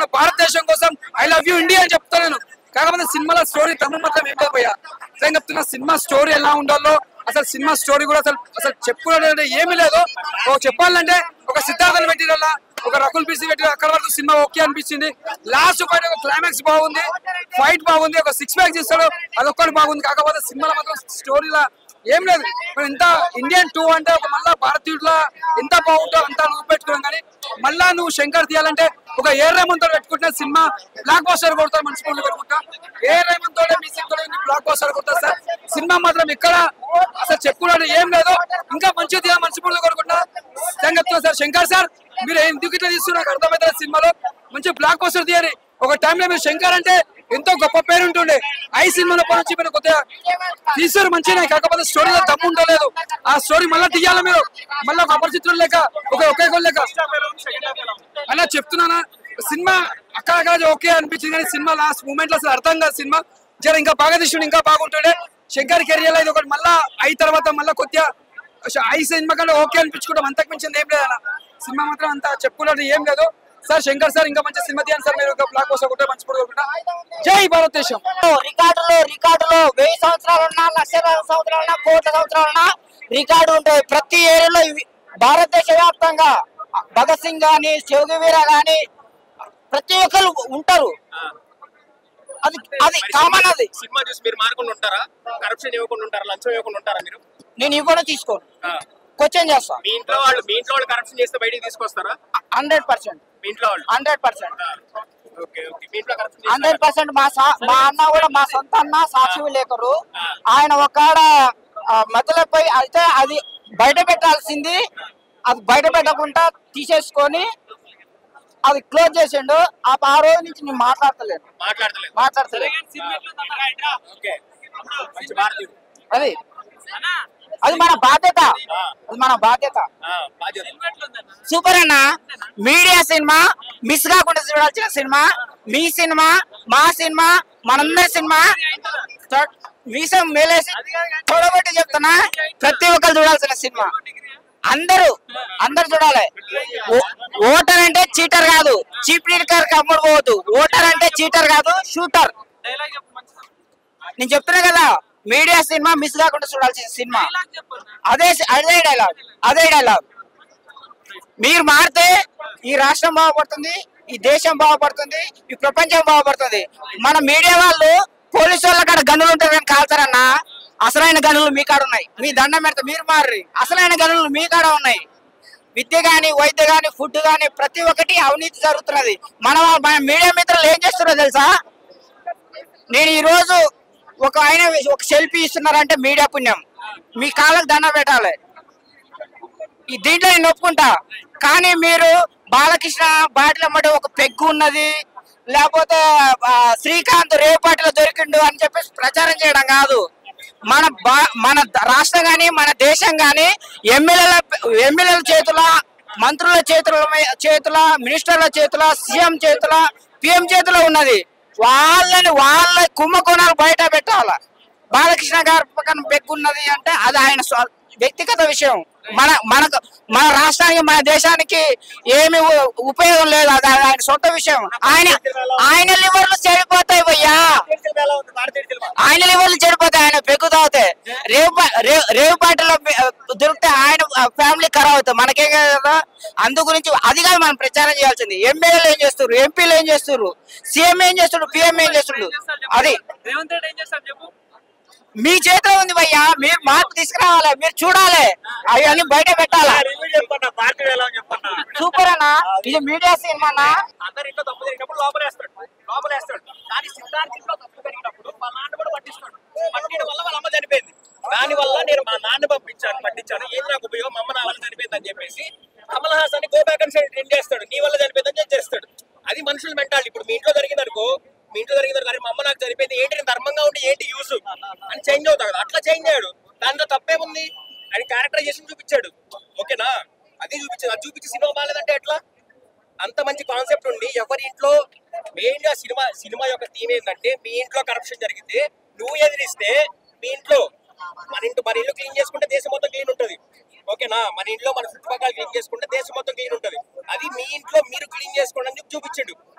భారతదేశం కోసం I love you India అని చెప్తాను నేను కాకపోతే సినిమాలో స్టోరీ తమిళ మాత్రం ఏం లేదు భయ్యా నేను చెప్తున్నా సినిమా స్టోరీ ఎలా ఉండాలో అసలు సినిమా స్టోరీ కూడా అసలు అసలు చెప్పుకోవడం ఏమీ లేదు ఓ చెప్పాలంటే ఒక సిద్ధార్థని పెట్టిరల్లా ఒక రకుల్ పిసి పెట్టి అక్కడ వరకు సినిమా ఓకే అనిపించింది లాస్ట్ ఫైట్ ఒక క్లైమాక్స్ బాగుంది ఫైట్ బాగుంది ఒక సిక్స్ ప్యాక్ చేస్తాడు అదొక్కటి బాగుంది కాకపోతే సినిమాలో మాత్రం స్టోరీలా ఏం లేదు మరి ఇంత ఇండియన్ టూ అంటే ఒక మళ్ళా భారతీయుల ఎంత బాగుంటావు అంత నువ్వు పెట్టుకున్నాం కానీ మళ్ళా నువ్వు శంకర్ తీయాలంటే ఒక ఏ రేమంతో పెట్టుకుంటే సినిమా బ్లాక్ బాస్టర్ కొడతారు మనిషి పనులు పెట్టుకుంటా ఏ రేమంతో మ్యూజిక్ తో బ్లాక్ బాస్టర్ కొడతారు సార్ సినిమా మాత్రం ఇక్కడ అసలు చెప్పుకోవడానికి ఏం లేదు ఇంకా మంచిగా తీయాలి మనిషి పనులు కొడుకుంటా నేను చెప్తున్నా సార్ శంకర్ సార్ మీరు ఎందుకు ఇట్లా తీస్తున్నారు నాకు అర్థమవుతుంది సినిమాలో మంచి బ్లాక్ బాస్టర్ తీయాలి ఒక టైంలో మీరు శంకర్ అంటే ఎంతో గొప్ప పేరు ఉంటుండే ఐ సినిమాలో పని వచ్చి మీరు కొద్దిగా తీసారు మంచిగా కాకపోతే స్టోరీలో దమ్ము ఉండలేదు ఆ స్టోరీ మళ్ళీ తీయాలి మీరు మళ్ళీ ఒక అపరిచితులు లేక ఒక ఒకే గోల్ లేక అలా చెప్తున్నానా సినిమా అక్కడ ఓకే అనిపించింది కానీ సినిమా లాస్ట్ మూమెంట్ లో అసలు అర్థం కాదు సినిమా జర ఇంకా బాగా తీసుకుంటే ఇంకా బాగుంటుండే శంకర్ కెరియర్ ఇది ఒకటి మళ్ళా అయి తర్వాత మళ్ళా కొద్దిగా ఐ సినిమా కంటే ఓకే అనిపించుకోవడం అంతకు మించింది ఏం లేదు అన్న సినిమా మాత్రం అంత చెప్పుకున్నట్టు ఏం లేదు సార్ శంకర్ సార్ ఇంకా మంచి సినిమా తీయండి సార్ మీరు ఒక బ్లాక్ బస్టర్ ఒకటే మంచి పడుకుంటా జై భారతదేశం రికార్డులు రికార్డులు వెయ్యి సంవత్సరాలు ఉన్నా లక్షల సంవత్సరాలు ఉన్నా కోట్ల సంవత్సరాలు ఉన్నా రికార్డు ఉంటాయి ప్రతి ఏరియాలో ఇవి భారతదేశ వ్యాప్తంగా భగత్ సింగ్ గాని శివగి వీర గాని ప్రతి ఒక్కరు ఉంటారు అది అది కామన్ అది సినిమా చూసి మీరు మారకుండా ఉంటారా కరప్షన్ ఇవ్వకుండా ఉంటారా లంచం ఇవ్వకుండా ఉంటారా మీరు నేను ఇవ్వడం తీసుకోను ఆ. క్వశ్చన్ చేస్తా మీ ఇంట్లో వాళ్ళు మీ ఇంట్లో వాళ్ళు కరప్షన్ చేస్తే బయటికి తీసుకొస్తారా హండ్రెడ్ పర్సెంట్ మీ ఇంట్లో వాళ్ళు హండ్రెడ్ పర్సెంట్ ఓకే ఓకే మీ ఇంట్లో కరప్షన్ హండ్రెడ్ పర్సెంట్ మా సా- మా అన్న కూడా మా సొంత అన్న సాక్షి విలేకరు ఆయన ఒకాడ మతలపై అయితే అది బయట పెట్టాల్సింది అది బయట పెట్టకుండా తీసేసుకొని అది క్లోజ్ చేసిండు ఆ ఆ రోజు నుంచి నేను మాట్లాడతలేను మాట్లాడతలేదు మాట్లాడతలేదు ఓకే మంచి భారతీయుడు అది అది మన బాధ్యత అది మన బాధ్యత ఆ, బాధ్యత సూపర్ అన్న మీడియా సినిమా మిస్ కాకుండా చూడాల్సిన సినిమా మీ సినిమా మా సినిమా మనందరి సినిమా తో- మీసం మేలేసి చూడబట్టి చెప్తున్నా ప్రతి ఒక్కరు చూడాల్సిన సినిమా అందరూ అందరు చూడాలి ఓ- ఓటర్ అంటే చీటర్ కాదు చీప్ లీడర్ అమ్ముడు పోవద్దు ఓటర్ అంటే చీటర్ కాదు షూటర్ నేను చెప్తున్నా కదా మీడియా సినిమా మిస్ కాకుండా చూడాల్సిన సినిమా అదే అదే డైలాగ్ అదే డైలాగ్ మీరు మారితే ఈ రాష్ట్రం బాగుపడుతుంది ఈ దేశం బాగుపడుతుంది ఈ ప్రపంచం బాగుపడుతుంది మన మీడియా వాళ్ళు పోలీసు వాళ్ళ కాడ గన్నులు ఉంటారు కానీ కాల్తారన్నా అసలైన గనులు మీ కాడ ఉన్నాయి మీ దండం పెడితే మీరు మారి అసలైన గనులు మీ కాడ ఉన్నాయి విద్య గాని వైద్య గాని ఫుడ్ గాని ప్రతి ఒక్కటి అవినీతి జరుగుతున్నది మన వా- మన మీడియా మిత్రులు ఏం చేస్తున్నారో తెలుసా నేను ఈ రోజు ఒక ఆయన ఒక సెల్ఫీ ఇస్తున్నారంటే మీడియా పుణ్యం మీ కాళ్ళకు దండం పెట్టాలి ఈ దీంట్లో నేను ఒప్పుకుంటా కానీ మీరు బాలకృష్ణ బాటిలమ్మటి ఒక పెగ్గు ఉన్నది లేకపోతే ఆ, శ్రీకాంత్ రేపాటిలో దొరికిండు అని చెప్పేసి ప్రచారం చేయడం కాదు మన బా మన ద- రాష్ట్రం గాని మన దేశం గాని ఎమ్మెల్యేల ఎమ్మెల్యేల చేతుల మంత్రుల చేతుల మీ- చేతుల మినిస్టర్ల చేతుల సీఎం చేతుల పిఎం చేతిలో ఉన్నది వాళ్ళని వాళ్ళ కుంభకోణాలు బయట పెట్టాల బాలకృష్ణ గారి పక్కన పెక్కున్నది అంటే అది ఆయన స్వ- వ్యక్తిగత విషయం మన మనకు మన రాష్ట్రానికి మన దేశానికి ఏమి ఉ- ఉపయోగం లేదు అది ఆయన సొంత విషయం ఆయన ఆయన లివర్లు చెడిపోతాయి భయ్యా ఆయన లివర్లు చెడిపోతాయి ఆయన పెగ్గు తాగుతాయి రేవు పా- రేవు రేవు పాటలో దొరికితే ఆయన ఫ్యామిలీ ఖరాబ్ అవుతుంది మనకేం కదా అందు గురించి అది కాదు మనం ప్రచారం చేయాల్సింది ఎమ్మెల్యేలు ఏం చేస్తారు ఎంపీలు ఏం చేస్తారు సీఎం ఏం చేస్తుడు పిఎం ఏం చేస్తుడు అది రేవంత్ రెడ్డి ఏం చేస్తారు చెప్పు మీ చేతిలో ఉంది భయ్యా మీరు మార్పు తీసుకురావాలి మీరు చూడాలి అవన్నీ బయట పెట్టాలా చెప్పన్నా భారతీయుడు ఎలా చెప్పన్నా సూపర్ అన్న ఇది మీడియా సినిమా అన్న అందరి ఇంట్లో తప్పు జరిగినప్పుడు లోపలేస్తాడు లోపలేస్తాడు కానీ సిద్ధార్థ ఇంట్లో తప్పు జరిగినప్పుడు వాళ్ళ నాన్న కూడా పట్టిస్తాడు పట్టిన వల్ల వాళ్ళ అమ్మ చనిపోయింది దాని వల్ల నేను మా నాన్న పంపించాను పట్టించాను ఏం నాకు ఉపయోగం మా అమ్మ నా వల్ల చనిపోయింది అని చెప్పేసి కమల్ హాసన్ గో బ్యాక్ అని సైడ్ ఎండ్ చేస్తాడు నీ వల్ల చనిపోయిందని చెప్పి చేస్తాడు అది మనుషుల మెంటాలిటీ ఇప్పుడు మీ ఇంట్లో జరిగింది అనుకో మీ ఇంట్లో జరిగింది కానీ మా అమ్మ నాకు చనిపోయింది ఏంటి నేను ధర్మంగా ఉండి ఏంటి యూస్ అని చేంజ్ అవుతాడు కదా అట్లా చేంజ్ అయ్యాడు దాంట్లో తప్పేముంది అని క్యారెక్టరైజేషన్ చూపించాడు ఓకేనా అది చూపించాడు అది చూపించి సినిమా బాగాలేదంటే ఎట్లా అంత మంచి కాన్సెప్ట్ ఉండి ఎవరి ఇంట్లో మెయిన్ గా సినిమా సినిమా యొక్క థీమ్ ఏంటంటే మీ ఇంట్లో కరప్షన్ జరిగితే నువ్వు ఎదిరిస్తే మీ ఇంట్లో మన ఇంట్లో మన ఇల్లు క్లీన్ చేసుకుంటే దేశం మొత్తం క్లీన్ ఉంటది ఓకేనా మన ఇంట్లో మన చుట్టుపక్కల క్లీన్ చేసుకుంటే దేశం మొత్తం క్లీన్ ఉంటది అది మీ ఇంట్లో మీరు క్లీన్ చేసుకోండి అని చెప్పి చూపించండు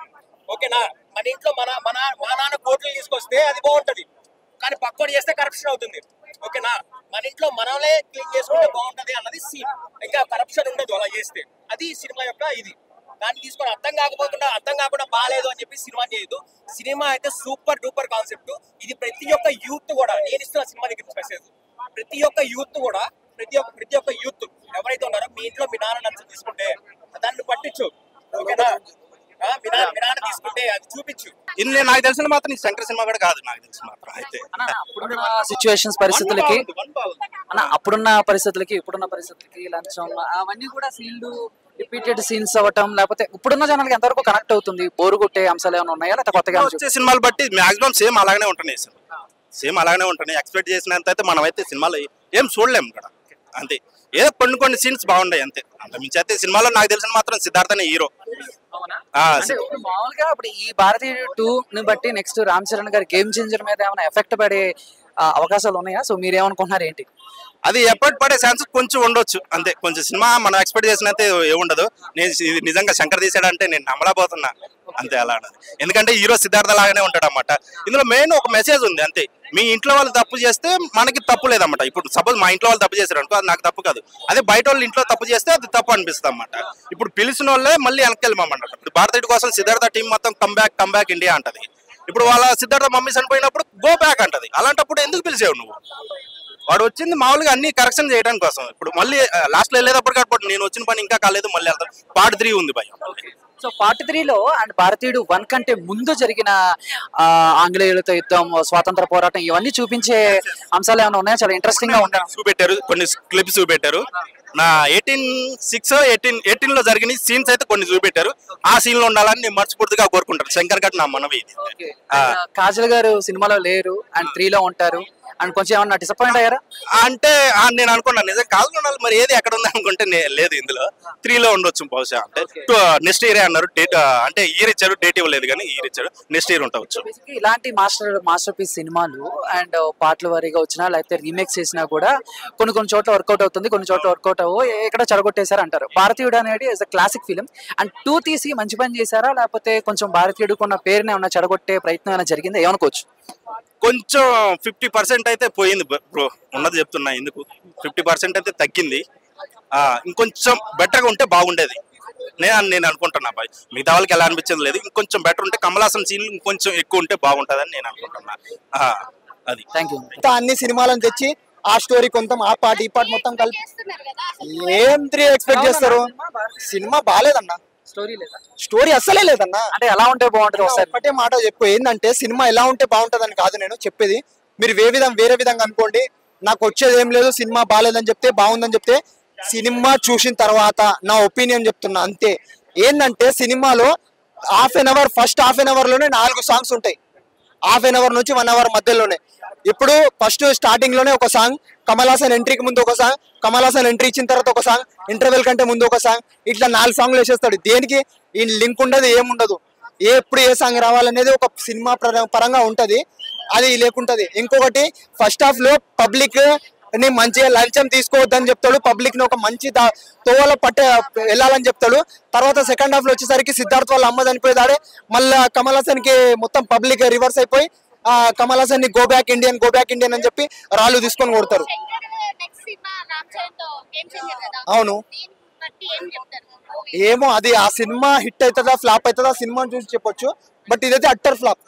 ఓకేనా మన ఇంట్లో మన మన మా నాన్న కోట్లు తీసుకొస్తే అది బాగుంటది కానీ పక్కోడు చేస్తే కరప్షన్ అవుతుంది ఓకేనా మన ఇంట్లో మనమే క్లీన్ చేసుకుంటే బాగుంటది అన్నది సీన్ ఇంకా కరప్షన్ ఉండదు అలా చేస్తే అది సినిమా యొక్క ఇది దాన్ని తీసుకొని అర్థం కాకపోకుండా అర్థం కాకుండా బాగాలేదు అని చెప్పి సినిమా చేయదు సినిమా అయితే సూపర్ డూపర్ కాన్సెప్ట్ ఇది ప్రతి ఒక్క యూత్ కూడా నేను ఇస్తున్న సినిమా దగ్గర మెసేజ్ ప్రతి ఒక్క యూత్ కూడా ప్రతి ఒక్క ప్రతి ఒక్క యూత్ ఎవరైతే ఉన్నారో మీ ఇంట్లో మీ నాన్న నచ్చ తీసుకుంటే దాన్ని పట్టించు ఓకేనా ఆ, మీ నాన్న మీ నాన్న తీసుకుంటే అది చూపించు ఇది నేను నాకు తెలిసిన మాత్రం ఈ శంకర్ సినిమా కూడా కాదు నాకు తెలిసిన మాత్రం అయితే అన్న అప్పుడున్న సిచ్యువేషన్స్ పరిస్థితులకి అన్న అప్పుడున్న పరిస్థితులకి ఇప్పుడున్న పరిస్థితులకి లంచం అవన్నీ కూడా సీన్లు రిపీటెడ్ సీన్స్ అవ్వటం లేకపోతే ఇప్పుడున్న జనాలకి ఎంతవరకు కనెక్ట్ అవుతుంది బోరు కొట్టే అంశాలు ఏమైనా ఉన్నాయా లేకపోతే కొత్తగా ఏమైనా వచ్చే సినిమాలు బట్టి మాక్సిమం సేమ్ అలాగనే ఉంటున్నాయి సార్ సేమ్ అలాగనే ఉంటున్నాయి ఎక్స్పెక్ట్ చేసినంత అయితే మనం అయితే సినిమాలో ఏం చూడలేము ఇక్కడ అంతే ఏదో కొన్ని కొన్ని సీన్స్ బాగున్నాయి అంతే అంత మించి అయితే సినిమాలో నాకు తెలిసిన మాత్రం సిద్ధార్థనే హీరో అవునా? ఆ, అంటే ఇప్పుడు మామూలుగా ఇప్పుడు ఈ భారతీయ టూ ని బట్టి నెక్స్ట్ రామ్ చరణ్ గారి గేమ్ చేంజర్ మీద ఏమైనా ఎఫెక్ట్ పడే ఆ, అవకాశాలు ఉన్నాయా సో మీరు ఏమనుకుంటున్నారు ఏంటి అది ఎఫర్ట్ పడే ఛాన్స్ కొంచెం ఉండొచ్చు అంతే కొంచెం సినిమా మనం ఎక్స్పెక్ట్ చేసినంతే ఏముండదు నేను ఇది నిజంగా శంకర్ తీసాడంటే నేను నమ్మలేకపోతున్నా అంతే అలా అన్నది ఎందుకంటే హీరో సిద్ధార్థ లాగానే ఉంటాడు అన్నమాట ఇందులో మెయిన్ ఒక మెసేజ్ ఉంది అంతే మీ ఇంట్లో వాళ్ళు తప్పు చేస్తే మనకి తప్పు లేదన్నమాట ఇప్పుడు సపోజ్ మా ఇంట్లో వాళ్ళు తప్పు చేశారు అనుకో అది నాకు తప్పు కాదు అదే బయట వాళ్ళు ఇంట్లో తప్పు చేస్తే అది తప్పు అనిపిస్తుంది అన్నమాట ఇప్పుడు పిలిచిన వాళ్ళే మళ్ళీ వెనక్కి వెళ్ళమన్నమాట ఇప్పుడు భారతీయుడి కోసం సిద్ధార్థ టీం మొత్తం come back come back India అంటది ఇప్పుడు వాళ్ళ సిద్ధార్థ మమ్మీ చనిపోయినప్పుడు గో బ్యాక్ అంటది అలాంటప్పుడు ఎందుకు పిలిచావు నువ్వు వాడు వచ్చింది మామూలుగా అన్ని కరెక్షన్ చేయడానికి కోసం ఇప్పుడు మళ్ళీ లాస్ట్ లో వెళ్ళేటప్పుడు కాబట్టి నేను వచ్చిన పని ఇంకా కాలేదు మళ్ళీ వెళ్తాను పార్ట్ త్రీ ఉంది భయం సో పార్ట్ త్రీలో అండ్ భారతీయుడు వన్ కంటే ముందు జరిగిన ఆ, ఆంగ్లేయులతో యుద్ధం స్వాతంత్ర పోరాటం ఇవన్నీ చూపించే అంశాలు ఏమైనా ఉన్నాయా చాలా ఇంట్రెస్టింగ్ గా ఉంటాయి చూపెట్టారు కొన్ని క్లిప్స్ చూపెట్టారు నా ఎయిటీన్ సిక్స్ ఎయిటీన్ ఎయిటీన్ లో జరిగిన సీన్స్ అయితే కొన్ని చూపెట్టారు ఆ సీన్ లో ఉండాలని నేను మనస్ఫూర్తిగా కోరుకుంటాను శంకర్ గట్ నా మనవి ఇది ఆ. కాజల్ గారు సినిమాలో లేరు అండ్ త్రీలో ఉంటారు అండ్ కొంచెం ఏమన్నా డిసప్పాయింట్ అయ్యారా అంటే ఆ నేను అనుకున్నాను నిజం కాదు ఉండాలి మరి ఏది ఎక్కడ ఉంది అనుకుంటే నే- లేదు ఇందులో త్రీ లో ఉండొచ్చు బహుశా అంటే నెక్స్ట్ ఇయర్ అన్నారు డేట్ అంటే ఇయర్ ఇచ్చారు డేట్ ఇవ్వలేదు కానీ ఇయర్ ఇచ్చారు నెక్స్ట్ ఇయర్ ఉండవచ్చు Basically ఇలాంటి మాస్టర్ మాస్టర్ పీస్ సినిమాలు అండ్ పాటల వారీగా వచ్చినా లేకపోతే రీమేక్స్ చేసినా కూడా కొన్ని కొన్ని చోట్ల వర్కౌట్ అవుతుంది కొన్ని చోట్ల వర్కౌట్ అవ్వు ఎక్కడ చెడగొట్టేశారు అంటారు భారతీయుడు అనేది is a classic film and two తీసి మంచి పని చేశారా లేకపోతే కొంచెం భారతీయుడికి ఉన్న పేరుని ఏమన్నా చెడగొట్టే ప్రయత్నం ఏమైనా జరిగిందా ఏమనుకోవచ్చు కొంచెం ఫిఫ్టీ పర్సెంట్ అయితే పోయింది బ్రో ఉన్నది చెప్తున్నా ఎందుకు ఫిఫ్టీ పర్సెంట్ అయితే తగ్గింది ఆ, ఇంకొంచెం బెటర్గా ఉంటే బాగుండేది నేను నేను అనుకుంటున్నా బాయ్ మిగతా వాళ్ళకి ఎలా అనిపించేది లేదు ఇంకొంచెం బెటర్ ఉంటే కమలాసన్ సీన్ ఇంకొంచెం ఎక్కువ ఉంటే బాగుంటుందని నేను అనుకుంటున్నా ఆ, అది థ్యాంక్ యూ మొత్తం అన్ని సినిమాలను తెచ్చి ఆ స్టోరీ కొంత ఆ పాట ఈ పాట మొత్తం కలిపి చేస్తున్నారు కదా అసలు ఏం త్రీ ఎక్స్పెక్ట్ చేస్తారు సినిమా బాగాలేదన్న స్టోరీ లేదా స్టోరీ అస్సలే లేదన్న అంటే ఎలా ఉంటే బాగుంటుంది ఒకసారి ఒకటే మాట చెప్పు ఏంటంటే సినిమా ఎలా ఉంటే బాగుంటదని కాదు నేను చెప్పేది మీరు వే విధం వేరే విధంగా అనుకోండి నాకు వచ్చేది ఏం లేదు సినిమా బాగాలేదని చెప్తే బాగుందని చెప్తే సినిమా చూసిన తర్వాత నా ఒపీనియన్ చెప్తున్నా అంతే ఏంటంటే సినిమాలో half an hour first half an hour లోనే నాలుగు సాంగ్స్ ఉంటాయి హాఫ్ అన్ అవర్ నుంచి వన్ అవర్ మధ్యలోనే ఇప్పుడు ఫస్ట్ స్టార్టింగ్ లోనే ఒక సాంగ్ కమల్ హాసన్ ఎంట్రీకి ముందు ఒక సాంగ్ కమల్ హాసన్ ఎంట్రీ ఇచ్చిన తర్వాత ఒక సాంగ్ ఇంటర్వెల్ కంటే ముందు ఒక సాంగ్ ఇట్లా నాలుగు సాంగ్లు వేసేస్తాడు దేనికి ఈ లింక్ ఉండదు ఏముండదు ఏ ఎప్పుడు ఏ సాంగ్ రావాలనేది ఒక సినిమా పర- పరంగా ఉంటది అది లేకుంటది ఇంకొకటి ఫస్ట్ హాఫ్ లో పబ్లిక్ ని మంచిగా లంచం తీసుకోవద్దని చెప్తాడు పబ్లిక్ ని ఒక మంచి దా- తోవల పట్ట వెళ్ళాలని చెప్తాడు తర్వాత సెకండ్ హాఫ్ లో వచ్చేసరికి సిద్ధార్థ్ వాళ్ళ అమ్మ చనిపోయేదాడే మళ్ళా కమల్ హాసన్ కి మొత్తం పబ్లిక్ రివర్స్ అయిపోయి ఆ కమల్ హాసన్ ని go back Indian go back Indian అని చెప్పి రాళ్ళు తీసుకొని కొడతారు శంకర్ నెక్స్ట్ సినిమా రామ్ చరణ్ తో గేమ్ చేంజర్ కదా అవును. దీన్ని బట్టి ఏం చెప్తారు Movie. ఏమో అది ఆ సినిమా హిట్ అవుతుందా ఫ్లాప్ అవుతుందా సినిమాని చూసి చెప్పొచ్చు బట్ ఇదైతే అట్టర్ ఫ్లాప్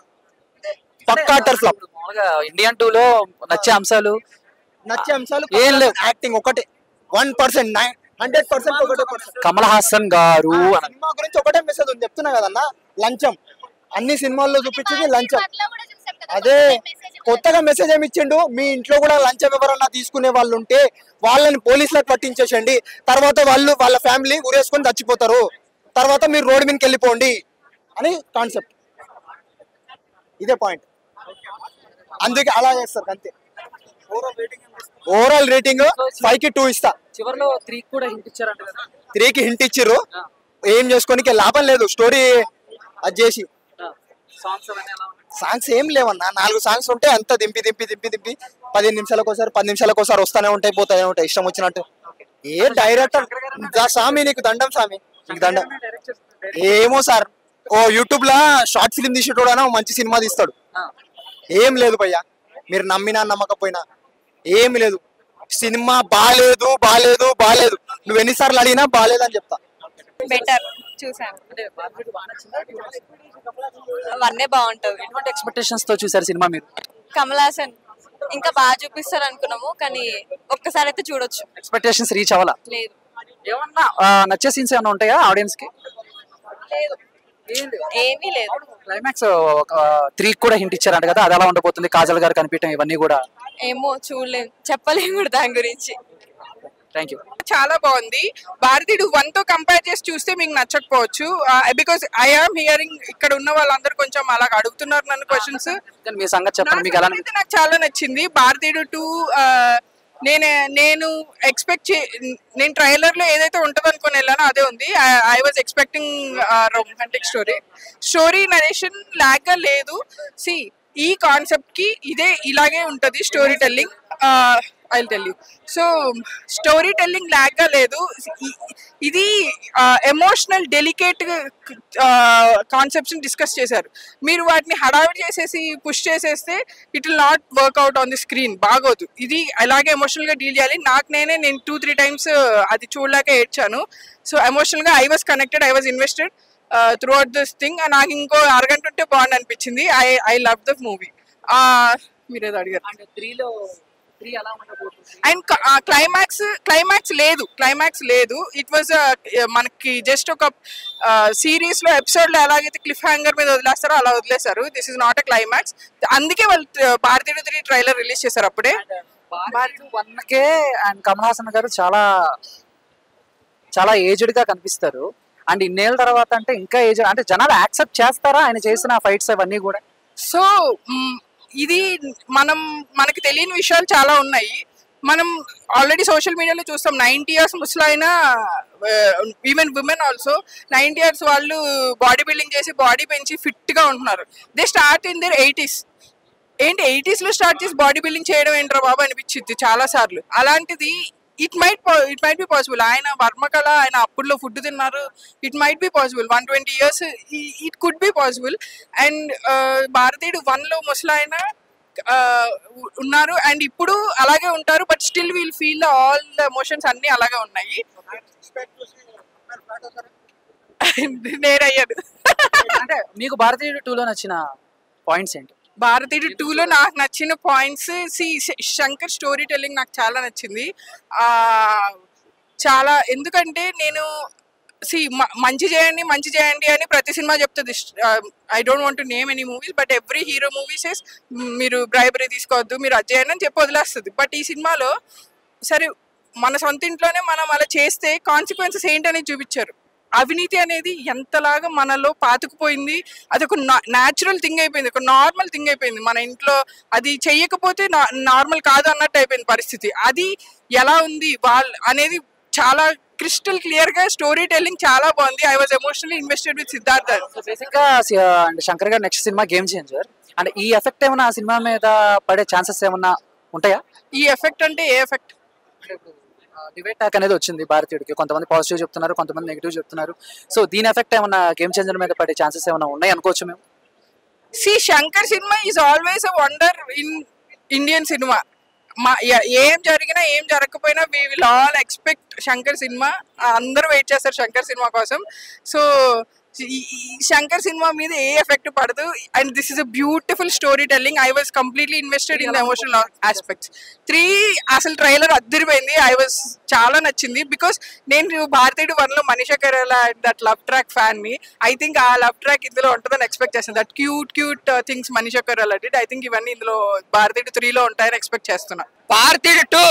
పక్కా అట్టర్ ఫ్లాప్ మామూలుగా ఇండియన్ టూ లో నచ్చే అంశాలు నచ్చే అంశాలు ఏం లేవు. యాక్టింగ్ ఒకటే one percent nine hundred percent ఒకటే పర్సెంట్ కమల్ హాసన్ గారు అని సినిమా గురించి ఒకటే మెసేజ్ ఉంది చెప్తున్నా కదన్నా లంచం అన్ని సినిమాల్లో చూపించింది లంచం వాటిలో కూడా చూసాం కదా, అదే కొత్త message ఉంది. కొత్తగా మెసేజ్ ఏమి ఇచ్చిండు మీ ఇంట్లో కూడా లంచం ఎవరన్నా తీసుకునే వాళ్ళు ఉంటే వాళ్ళని పోలీసులకు పట్టించేసండి తర్వాత వాళ్ళు వాళ్ళ ఫ్యామిలీ ఉరేసుకొని చచ్చిపోతారు తర్వాత మీరు రోడ్డు మీదకి వెళ్ళిపోండి అని కాన్సెప్ట్ ఇదే పాయింట్ అందుకే అలా చేస్తారు అంతే ఓవరాల్ రేటింగ్ ఫైవ్ కి టూ ఇస్తా చివరిలో త్రీ కూడా హింట్ ఇచ్చారంట కదా త్రీకి హింట్ ఇచ్చిర్రు ఏం చేసుకోనికి లాభం లేదు స్టోరీ అది చేసి సాంగ్స్ అవన్నీ ఎలా ఉన్నాయి సాంగ్స్ ఏం లేవన్నా నాలుగు సాంగ్స్ ఉంటే అంత దింపి దింపి దింపి దింపి పదిహేను నిమిషాలకు ఒకసారి పది నిమిషాలకు ఒకసారి వస్తానే ఉంటాయి పోతానే ఉంటాయి ఇష్టం వచ్చినట్టు ఏ డైరెక్టర్ దా స్వామి నీకు దండం స్వామి నీకు దండం ఏమో సార్ ఓ యూట్యూబ్ లా షార్ట్ ఫిల్మ్ తీసేటోడైనా ఓ మంచి సినిమా తీస్తాడు ఏం లేదు భయ్యా మీరు నమ్మినా నమ్మకపోయినా ఏమి లేదు సినిమా బాలేదు బాలేదు బాలేదు నువ్వు ఎన్నిసార్లు అడిగినా బాలేదు అని చెప్తా బెటర్ చూసాను అవన్నీ బాగుంటది ఎటువంటి ఎక్స్పెక్టేషన్స్ తో చూసారు సినిమా మీరు కమల్ హాసన్ ఇంకా బాగా చూపిస్తారు అనుకున్నాము కానీ ఒక్కసారి అయితే చూడొచ్చు ఎక్స్పెక్టేషన్స్ రీచ్ అవ్వాలా లేదు ఏమన్నా ఆ, నచ్చే సీన్స్ ఏమైనా ఉంటాయా ఆడియన్స్ కి లేదు ఏమీ లేదు క్లైమాక్స్ ఒక త్రీ కూడా హింట్ ఇచ్చారంట కదా అది ఎలా ఉండబోతుంది కాజల్ గారు కనిపించడం ఇవన్నీ కూడా ఏమో చూడలేం చెప్పలేము కూడా దాని గురించి థ్యాంక్ యూ చాలా బాగుంది భారతీయుడు వన్ తో కంపేర్ చేసి చూస్తే మీకు నచ్చకపోవచ్చు బికాస్ ఐ ఆమ్ హియరింగ్ ఇక్కడ ఉన్న వాళ్ళందరూ కొంచెం అలా అడుగుతున్నారు నన్ను క్వశ్చన్స్ మీ సంగతి చెప్పండి మీకు ఎలా అనిపించింది? నాకు చాలా నచ్చింది భారతీయుడు టూ నేను నేను ఎక్స్పెక్ట్ చే నేను ట్రైలర్ లో ఏదైతే ఉంటది అనుకుని వెళ్ళానో అదే ఉంది I was expecting romantic story story narration lag గా లేదు సి ఈ కాన్సెప్ట్ కి ఇదే ఇలాగే ఉంటది storytelling I tell you so storytelling lag గా లేదు ఇ- ఇది ఎమోషనల్ డెలికేట్ కాన్సెప్ట్స్ డిస్కస్ చేశారు మీరు వాటిని హడావిడి చేసేసి పుష్ చేసేస్తే it will not work out on the screen బాగోదు ఇది అలాగే ఎమోషనల్ గా డీల్ చేయాలి నాకు నేనే నేను టూ త్రీ టైమ్స్ అది చూడలేక ఏడ్చాను సో ఎమోషనల్ గా I was connected I was invested throughout this thing నాకు ఇంకో అరగంట ఉంటే బాగుంది అనిపించింది I I love the movie మీరేదో అడిగారు త్రీలో త్రీ ఎలా ఉండబోతుంది అండ్ క్లైమాక్స్ క్లైమాక్స్ లేదు క్లైమాక్స్ లేదు ఇట్ వాజ్ మనకి జస్ట్ ఒక సిరీస్ లో ఎపిసోడ్ లో ఎలాగైతే క్లిఫ్ హ్యాంగర్ మీద వదిలేస్తారో అలా వదిలేశారు this is not a climax అందుకే వాళ్ళు uh, Bharateeyudu three trailer release చేశారు అప్పుడే one K and Kamal Haasan garu చాలా చాలా ఏజ్డ్ గా కనిపిస్తారు అండ్ ఇన్నేళ్ళ తర్వాత అంటే ఇంకా ఏజ్ అంటే జనాలు యాక్సెప్ట్ చేస్తారా ఆయన చేసిన ఫైట్స్ అవన్నీ కూడా సో మ్, ఇది మనం మనకి తెలియని విషయాలు చాలా ఉన్నాయి మనం ఆల్రెడీ సోషల్ మీడియాలో చూస్తాం నైన్టీ ఇయర్స్ ముసలైన even women also ninety years వాళ్ళు బాడీ బిల్డింగ్ చేసి బాడీ పెంచి ఫిట్ గా ఉంటున్నారు they start in their eighties ఏంటి ఎయిటీస్ లో స్టార్ట్ చేసి బాడీ బిల్డింగ్ చేయడం ఏంట్రా బాబు అనిపించింది చాలా సార్లు అలాంటిది it might it might be possible ఆయన వర్మకళ ఆయన అప్పుడులో ఫుడ్ తిన్నారు it might be possible one twenty years it could be possible and Bharateeyudu one లో ముసలాయన ఉన్నారు అండ్ ఇప్పుడు అలాగే ఉంటారు but still we'll feel all the emotions అన్ని అలాగే ఉన్నాయి నేనయ్యాను అంటే మీకు భారతీయుడు టూలో నచ్చిన పాయింట్స్ ఏంటి భారతీయుడు టూ లో నాకు నచ్చిన points see Shankar storytelling నాకు చాలా నచ్చింది ఆ చాలా ఎందుకంటే నేను సి మంచి చేయండి మంచి చేయండి అని ప్రతి సినిమా చెప్తుంది I don't want name any movies but every hero movies మీరు బ్రైబరీ తీసుకోవద్దు మీరు అది చేయండి అని చెప్పి వదిలేస్తుంది బట్ ఈ సినిమాలో సరే మన సొంత ఇంట్లోనే మనం అలా చేస్తే కాన్సిక్వెన్సెస్ ఏంటనేది చూపించారు అవినీతి అనేది ఎంతలాగా మనలో పాతుకుపోయింది అది ఒక న్యాచురల్ థింగ్ అయిపోయింది ఒక నార్మల్ థింగ్ అయిపోయింది మన ఇంట్లో అది చెయ్యకపోతే నార్మల్ కాదు అన్నట్టు అయిపోయింది పరిస్థితి అది ఎలా ఉంది వాళ్ళ అనేది చాలా క్రిస్టల్ క్లియర్ గా స్టోరీ టెల్లింగ్ చాలా బాగుంది I was emotionally invested with Siddharth basic గా and Shankar garu next cinema game changer and ఈ ఎఫెక్ట్ ఏమైనా ఆ సినిమా మీద పడే ఛాన్సెస్ ఏమన్నా ఉంటాయా ఈ ఎఫెక్ట్ అంటే ఏ ఎఫెక్ట్ డిబేట్ టాక్ అనేది వచ్చింది భారతీయుడికి కొంతమంది పాజిటివ్ చెప్తున్నారు కొంతమంది నెగిటివ్ చెప్తున్నారు సో దీని ఎఫెక్ట్ ఏమన్నా గేమ్ చేంజర్ మీద పడే ఛాన్సెస్ ఏమైనా ఉన్నాయి అనుకోవచ్చు మేము see Shankar cinema is always a wonder in Indian cinema మా ఏ- ఏం జరిగినా ఏం జరగకపోయినా we will all expect Shankar cinema అందరూ వెయిట్ చేస్తారు శంకర్ సినిమా కోసం సో ఈ ఈ శంకర్ సినిమా మీద ఏ ఎఫెక్ట్ పడదు and this is a beautiful storytelling I was completely invested in the emotional aspects three అసలు ట్రైలర్ అద్దరిపోయింది ఐ వాజ్ చాలా నచ్చింది బికాస్ నేను భారతీయుడు వన్ లో Manisha Koirala that love track fan ని ఐ థింక్ ఆ లవ్ ట్రాక్ ఇందులో ఉంటుందని ఎక్స్పెక్ట్ చేస్తాను that cute cute things Manisha Koirala did I think ఇవన్నీ ఇందులో భారతీయుడు త్రీ లో ఉంటాయని ఎక్స్పెక్ట్ చేస్తున్నా భారతీయుడు టూ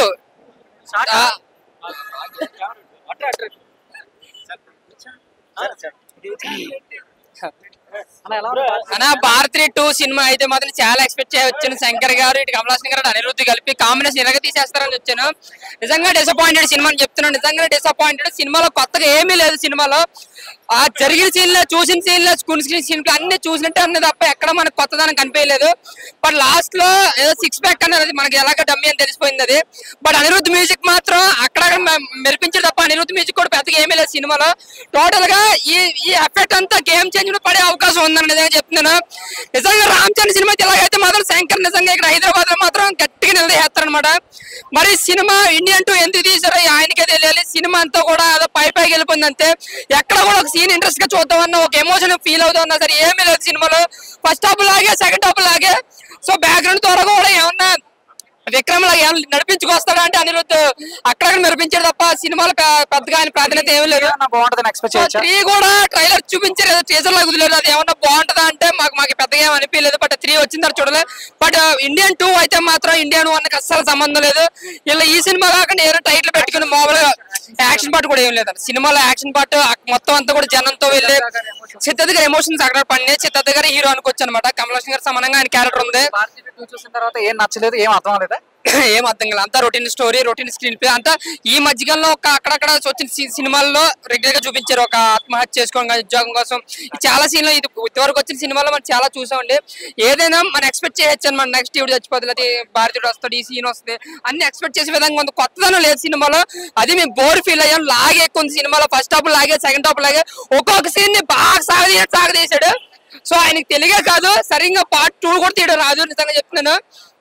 అన్న భారతీయ టూ సినిమా అయితే మాత్రం చాలా ఎక్స్పెక్ట్ చేయవచ్చాను శంకర్ గారు ఇటు కమలాసన్ గారు అనిరుద్ధి కలిపి కాంబినేషన్ ఎలాగ తీసేస్తారని వచ్చాను నిజంగా డిసప్పాయింటెడ్ సినిమా అని చెప్తున్నాను నిజంగా డిసప్పాయింటెడ్ సినిమాలో కొత్తగా ఏమీ లేదు సినిమాలో ఆ జరిగిన సీన్ లో చూసిన సీన్ లో స్కూల్ స్క్రీన్ సీన్ అన్ని చూసినట్టే ఉన్నది తప్ప ఎక్కడ మనకు కొత్తదనం కనిపించలేదు బట్ లాస్ట్ లో ఏదో సిక్స్ ప్యాక్ అనేది మనకి ఎలాగ డమ్మి అని తెలిసిపోయింది అది బట్ అనిరుద్ధ్ మ్యూజిక్ మాత్రం అక్కడక్కడ మె- మెరిపించాడు తప్ప అనిరుద్ధ్ మ్యూజిక్ కూడా పెద్దగా ఏమీ లేదు సినిమాలో టోటల్ గా ఈ ఈ ఎఫెక్ట్ అంతా గేమ్ చేంజ్ పడే అవకాశం ఉందని నిజంగా చెప్తున్నాను నిజంగా రామ్ చరణ్ సినిమా ఇలాగైతే మాత్రం శంకర్ నిజంగా ఇక్కడ హైదరాబాద్ లో మాత్రం గట్టిగా నిలదీస్తారనమాట మరి సినిమా ఇండియన్ టూ ఎందుకు తీసారో ఆయనకే తెలియాలి సినిమా అంతా కూడా అదో పై పైకి వెళ్ళిపోయింది అంతే ఎక్కడ కూడా ఒక సీన్ ఇంట్రెస్ట్ గా చూద్దామన్న ఒక ఎమోషన్ ఫీల్ అవుతామన్నా సరే ఏమీ లేదు సినిమాలో ఫస్ట్ హాఫ్ లాగే సెకండ్ హాఫ్ లాగే సో బ్యాక్గ్రౌండ్ ద్వారా కూడా ఏమన్నా విక్రమ్ లాగా ఏమన్నా నడిపించుకొస్తాడా అంటే అనిరుద్ధ్ అక్కడ నడిపించాడు తప్ప సినిమాలు పె- పెద్దగా ఆయన ప్రాధాన్యత ఏమీ లేదు బాగుంటుందని ఎక్స్పెక్ట్ చేయొచ్చా త్రీ కూడా ట్రైలర్ చూపించారు ఏదో టీజర్ లాగా వదిలేదు అది ఏమన్నా బాగుంటుందా అంటే మాకు మాకు పెద్దగా ఏం అనిపించలేదు బట్ త్రీ వచ్చిన తర్వాత చూడలే బట్ ఇండియన్ టూ అయితే మాత్రం ఇండియన్ వన్ కి అస్సలు సంబంధం లేదు ఇలా ఈ సినిమా కాకుండా ఏదో టైటిల్ పెట్టుకుని మామూలుగా యాక్షన్ పార్ట్ కూడా ఏం లేదు సినిమాలో యాక్షన్ పార్ట్ మొత్తం అంతా కూడా జనంతో వెళ్ళి సిద్ధార్థ్ గారి ఎమోషన్స్ అక్కడ పడినాయి సిద్ధార్థ్ గారి హీరో అనుకోవచ్చు అనమాట కమల్ హాసన్ గారి సమానంగా ఆయన క్యారెక్టర్ ఉంది టూ చూసిన తర్వాత ఏం నచ్చలేదు ఏం అర్థం అవ్వలేదా ఏం అర్థం కాలేదు అంతా routine story routine screenplay అంతా ఈ మధ్యకాలంలో ఒక అక్కడక్కడ వచ్చిన సి- సినిమాల్లో రెగ్యులర్ గా చూపించారు ఒక ఆత్మహత్య చేసుకోవడం కానీ ఉద్యోగం కోసం చాలా సీన్లు ఇది ఇంతవరకు వచ్చిన సినిమాలో మనం చాలా చూసామండి ఏదైనా మనం ఎక్స్పెక్ట్ చేయొచ్చు అనమాట నెక్స్ట్ ఇవి చచ్చిపోతుంది అది భారతీయుడు వస్తాడు ఈ సీన్ వస్తుంది అన్ని ఎక్స్పెక్ట్ చేసే విధంగా ఉంది కొత్తదనం లేదు సినిమాలో అది మేము బోర్ ఫీల్ అయ్యాం లాగే కొంత సినిమాలో ఫస్ట్ హాఫ్ లాగే సెకండ్ హాఫ్ లాగే ఒక్కొక్క సీన్ ని బాగా సాగదీ సాగదీశాడు సో ఆయనకి తెలియగా కాదు సరిగ్గా పార్ట్ టూ కూడా తీయడం రాదు నిజంగా చెప్తున్నాను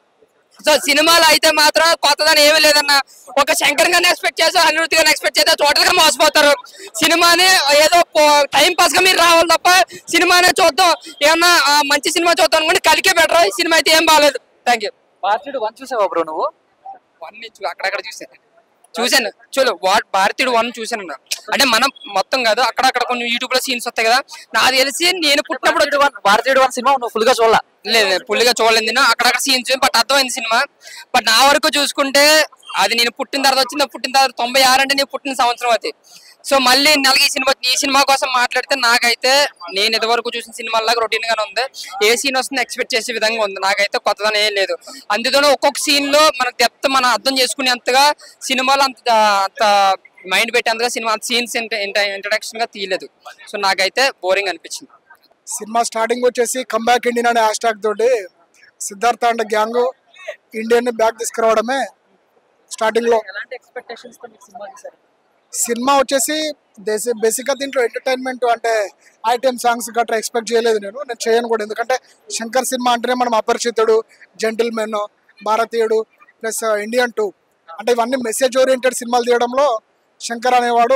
సో సినిమాలో అయితే మాత్రం కొత్తదని ఏమీ లేదన్న ఒక శంకర్ గారిని ఎక్స్పెక్ట్ చేసి అనిరుద్ధి గారిని ఎక్స్పెక్ట్ చేస్తే టోటల్ గా మోసపోతారు సినిమాని ఏదో టైం పాస్ గా మీరు రావాలి తప్ప సినిమానే చూద్దాం ఏమన్నా ఆ, మంచి సినిమా చూద్దాం అనుకుంటే కలికే బెటర్ ఈ సినిమా అయితే ఏం బాగాలేదు థ్యాంక్ యూ భారతీయుడు వన్ చూసావా బ్రో నువ్వు వన్ అక్కడక్కడ చూసాను చూశాను చూడు వాట్ భారతీయుడు వన్ చూశాను అన్న. అంటే మనం మొత్తం కాదు అక్కడక్కడ కొన్ని యూట్యూబ్ లో సీన్స్ వస్తాయి కదా నాకు తెలిసి నేను పుట్టినప్పుడు భారతీయుడు వన్ భారతీయుడు వన్ సినిమా నువ్వు ఫుల్ గా చూడాల లేదు లేదు, ఫుల్గా చూడలేదు నేను అక్కడక్కడ సీన్స్ బట్ అర్థమైంది సినిమా బట్ నా వరకు చూసుకుంటే అది నేను పుట్టిన తర్వాత వచ్చింది పుట్టిన తర్వాత తొంభై ఆరు అంటే నేను పుట్టిన సంవత్సరం అది సో మళ్ళీ నెలకి ఈ సినిమా ఈ సినిమా కోసం మాట్లాడితే నాకైతే నేను ఇదివరకు చూసిన సినిమాలాగా రొటీన్ గానే ఉంది ఏ సీన్ వస్తుంది ఎక్స్పెక్ట్ చేసే విధంగా ఉంది నాకైతే కొత్తదనం ఏం లేదు అందులోనే ఒక్కొక్క సీన్ లో మన డెప్త్ మనం అర్థం చేసుకునేంతగా సినిమాలో అంత అంత మైండ్ పెట్టేంతగా సినిమా సీన్స్ ఇంట్రడక్షన్ గా తీయలేదు సో నాకైతే బోరింగ్ అనిపించింది సినిమా స్టార్టింగ్ వచ్చేసి కంబ్యాక్ ఇండియన్ అనే హ్యాష్ ట్యాగ్ తోటి సిద్ధార్థ అండ్ గ్యాంగ్ ఇండియన్ ని బ్యాక్ తీసుకురావడమే స్టార్టింగ్ లో ఎలాంటి ఎక్స్పెక్టేషన్స్ తో మీకు సినిమా చూసారు సినిమా వచ్చేసి బేసిక్ గా దీంట్లో ఎంటర్టైన్మెంట్ అంటే ఐటెం సాంగ్స్ గట్రా ఎక్స్పెక్ట్ చేయలేదు నేను నేను చేయను కూడా ఎందుకంటే శంకర్ సినిమా అంటేనే మనం Aparichitudu gentleman Bharateeyudu plus Indian two అంటే ఇవన్నీ మెసేజ్ ఓరియంటెడ్ సినిమాలు తీయడంలో శంకర్ అనేవాడు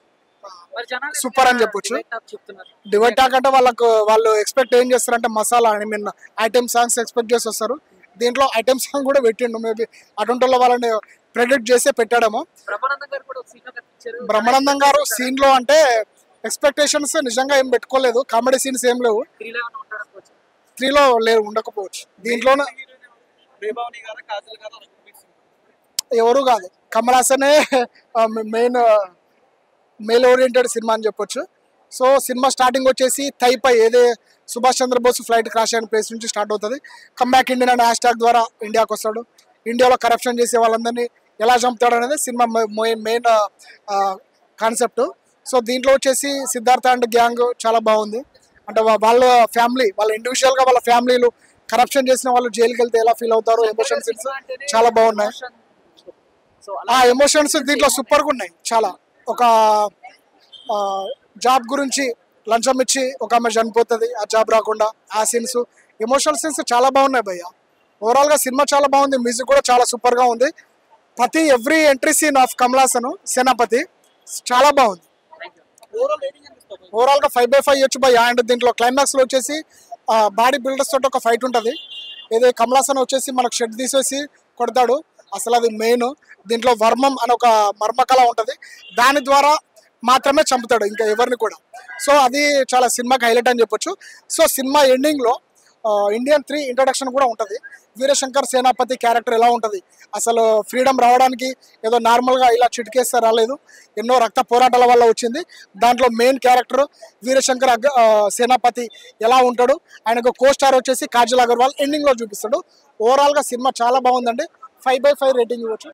మరి జనాలు సూపర్ అని చెప్పొచ్చు చెప్తున్నారు డివైడ్ టాక్ అంటే వాళ్ళకు వాళ్ళు ఎక్స్పెక్ట్ ఏం చేస్తారంటే masala I mean item songs expect చేసి వస్తారు దీంట్లో ఐటెం సాంగ్ కూడా పెట్టిండు మేబీ అటువంటి వాళ్ళ వాళ్ళని ప్రెడిక్ట్ చేసే పెట్టాడేమో బ్రహ్మానందం గారు కూడా ఒక సీన్ కనిపించారు బ్రహ్మానందం గారు సీన్ లో అంటే ఎక్స్పెక్టేషన్స్ నిజంగా ఏం పెట్టుకోలేదు కామెడీ సీన్స్ ఏం లేవు త్రీ లెవెన్ ఉంటాడు అనుకోవచ్చు త్రీలో లేవు ఉండకపోవచ్చు దీంట్లోనే శ్రీభావని గారు కాజల్ గారు ఎవరు కాదు కమల్ హాసనే మెయిన్ మేల్ ఓరియంటెడ్ సినిమా అని చెప్పొచ్చు సో సినిమా స్టార్టింగ్ వచ్చేసి థైపై ఏదే సుభాష్ చంద్రబోస్ ఫ్లైట్ క్రాష్ అయిన ప్లేస్ నుంచి స్టార్ట్ అవుతుంది కమ్బ్యాక్ ఇండియన్ అనే హ్యాష్ ట్యాగ్ ద్వారా ఇండియాకి వస్తాడు ఇండియాలో కరప్షన్ చేసే వాళ్ళందరినీ ఎలా చంపుతాడు అనేది cinema main main concept so దీంట్లో వచ్చేసి సిద్ధార్థ అండ్ గ్యాంగ్ చాలా బాగుంది అంటే వా- వాళ్ళ ఫ్యామిలీ వాళ్ళ ఇండివిజువల్ గా వాళ్ళ ఫ్యామిలీలు కరప్షన్ చేసిన వాళ్ళు జైలుకి వెళ్తే ఎలా ఫీల్ అవుతారు ఎమోషన్ సీన్స్ చాలా బాగున్నాయి సో ఆ ఎమోషన్స్ దీంట్లో సూపర్ గా ఉన్నాయి చాలా ఒక జాబ్ గురించి లంచం ఇచ్చి ఒక ఆమె చనిపోతుంది ఆ జాబ్ రాకుండా ఆ సీన్స్ ఎమోషనల్ సీన్స్ చాలా బాగున్నాయి భయ్య ఓవరాల్ గా సినిమా చాలా బాగుంది మ్యూజిక్ కూడా చాలా సూపర్ గా ఉంది ప్రతి every entry scene of Kamalhaasan Senapathi చాలా బాగుంది ఓవరాల్ గా ఫైవ్ బై ఫైవ్ ఇవ్వచ్చు బై అండ్ దీంట్లో క్లైమాక్స్ లో వచ్చేసి బాడీ బిల్డర్స్ తోటి ఒక ఫైట్ ఉంటది ఏదో కమలాసన్ వచ్చేసి మనకు షెడ్ తీసేసి కొడతాడు అసలు అది మెయిన్ దీంట్లో వర్మం అని ఒక మర్మకళ ఉంటది దాని ద్వారా మాత్రమే చంపుతాడు ఇంకా ఎవరిని కూడా సో అది చాలా సినిమాకి హైలైట్ అని చెప్పొచ్చు సో సినిమా ఎండింగ్ లో ఇండియన్ త్రీ ఇంట్రడక్షన్ కూడా ఉంటది వీరశంకర్ సేనాపతి క్యారెక్టర్ ఎలా ఉంటది అసలు ఫ్రీడమ్ రావడానికి ఏదో నార్మల్ గా ఇలా చిటికేస్తే రాలేదు ఎన్నో రక్త పోరాటాల వల్ల వచ్చింది దాంట్లో మెయిన్ క్యారెక్టర్ వీరశంకర్ అగ్గ- ఆ, సేనాపతి ఎలా ఉంటాడు ఆయనకు కో స్టార్ వచ్చేసి కాజల్ అగర్వాల్ ఎండింగ్ లో చూపిస్తాడు ఓవరాల్ గా సినిమా చాలా బాగుందండి ఫైవ్ బై ఫైవ్ రేటింగ్ ఇవ్వచ్చు